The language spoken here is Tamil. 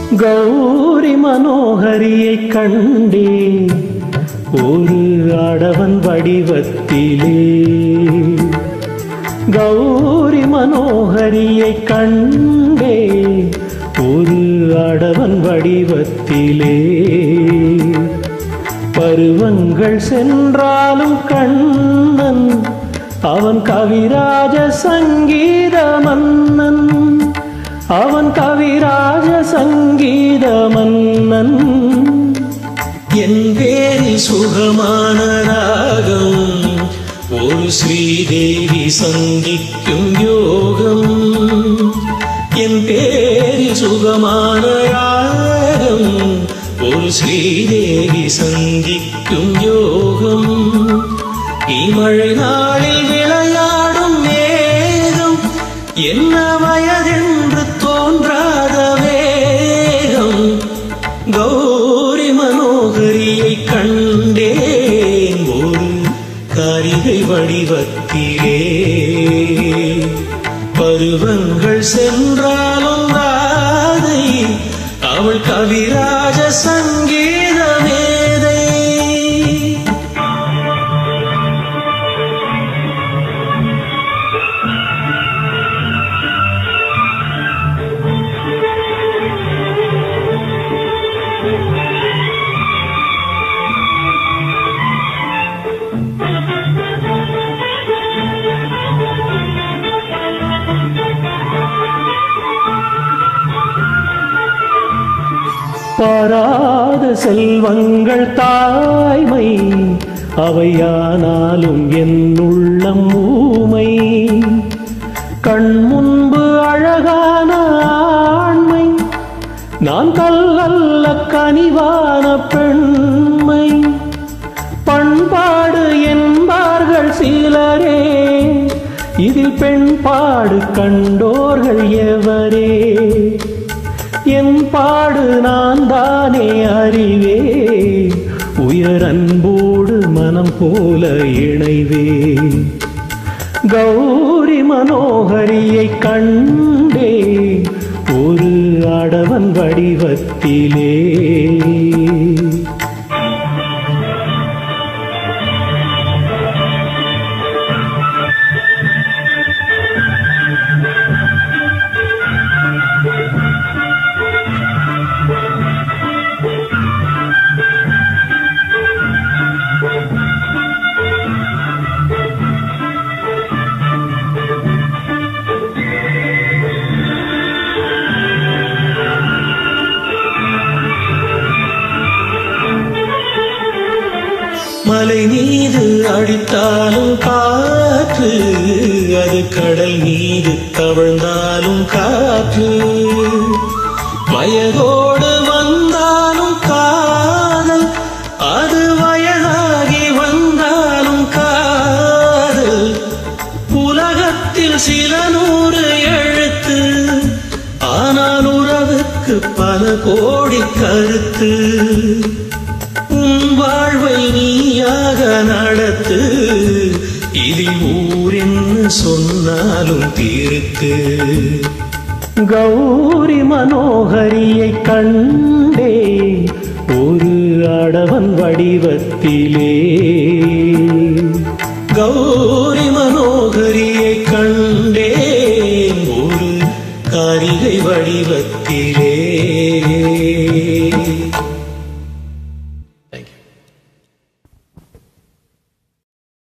கௌரி மனோகரியை கண்டே ஒரு ஆடவன் வடிவத்திலே கௌரி மனோகரியை கண்டே ஒரு ஆடவன் வடிவத்திலே பருவங்கள் சென்றாலும் கண்ணன் அவன் கவிராஜ சங்கீத மன்னன் அவன் கவிராஜ சங்கீத மன்னன் என் பேரில் சுகமான ராகம் ஒரு ஸ்ரீதேவி சந்திக்கும் யோகம் என் பேரில் சுகமான ராகம் ஒரு ஸ்ரீதேவி சந்திக்கும் யோகம் இமழை நாளில் விளையாடும் மேகம் என்ன வயதென்று தோன்றாத வேகம் கௌரி மனோகரியை கண்டேன் ஒரு காரிகை வடிவத்திலே பருவங்கள் சென்றாலும் ராதை அவள் கவிராஜ சங்கீத மேதை பாராத செல்வங்கள் தாய்மை அவையானாலும் என் உள்ளம் ஊமை கண் முன்பு அழகான ஆண்மை நான் கல்லல்ல கனிவான பெண்மை பண்பாடு என்பார்கள் சிலரே இதில் பெண்பாடு கண்டோர்கள் எவரே என் பாடு நான் தானே அறிவே உயர் அன்போடு மனம் போல இணைவே கௌரி மனோகரியை கண்டே ஒரு ஆடவன் வடிவத்திலே மலை மீது அடித்தாலும் காற்று அது கடல் மீது தவழ்ந்தாலும் காற்று வயதோடு வந்தாலும் காதல் அது வயதாகி வந்தாலும் காதல் உலகத்தில் சில நூறு எழுத்து ஆனால் உறவுக்கு பல கோடி கருத்து உன் வாழ்வை நீயாக நடத்து இதில் ஊரென்னு சொன்னாலும் தீர்த்து கௌரி மனோகரியை கண்டே ஒரு ஆடவன் வடிவத்திலே கௌரி மனோகரியை கண்டேன் ஒரு காரிகை வடிவத்திலே